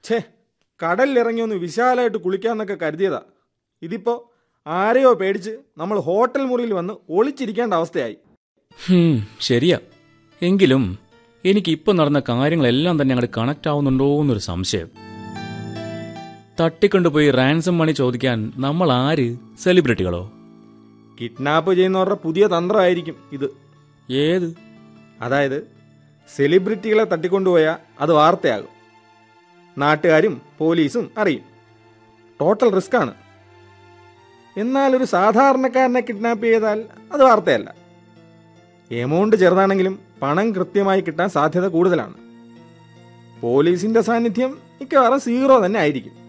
ഛേ കടലിലിറങ്ങി ഒന്ന് വിശാലമായിട്ട് കുളിക്കാന്നൊക്കെ കരുതിയതാ ഇതിപ്പോ ആരെയോ പേടിച്ച് നമ്മൾ ഹോട്ടൽ മുറിയിൽ വന്ന് ഒളിച്ചിരിക്കേണ്ട അവസ്ഥയായി ഹും, ശരിയാ എങ്കിലും എനിക്ക് ഇപ്പൊ നടന്ന കാര്യങ്ങളെല്ലാം തന്നെ അങ്ങോട്ട് കണക്ട് ആവുന്നുണ്ടോ എന്നൊരു സംശയം തട്ടിക്കൊണ്ടുപോയി റാൻസം മണി ചോദിക്കാൻ നമ്മൾ ആര് സെലിബ്രിറ്റികളോ കിഡ്നാപ്പ് ചെയ്യുന്നവരുടെ പുതിയ തന്ത്രമായിരിക്കും ഇത് ഏത് അതായത് സെലിബ്രിറ്റികളെ തട്ടിക്കൊണ്ടുപോയാൽ അത് വാർത്തയാകും നാട്ടുകാരും പോലീസും അറിയും ടോട്ടൽ റിസ്ക് ആണ് എന്നാൽ ഒരു സാധാരണക്കാരനെ കിഡ്നാപ്പ് ചെയ്താൽ അത് വാർത്തയല്ല എമൗണ്ട് ചെറുതാണെങ്കിലും പണം കൃത്യമായി കിട്ടാൻ സാധ്യത കൂടുതലാണ് പോലീസിന്റെ സാന്നിധ്യം മിക്കവാറും സീറോ തന്നെ ആയിരിക്കും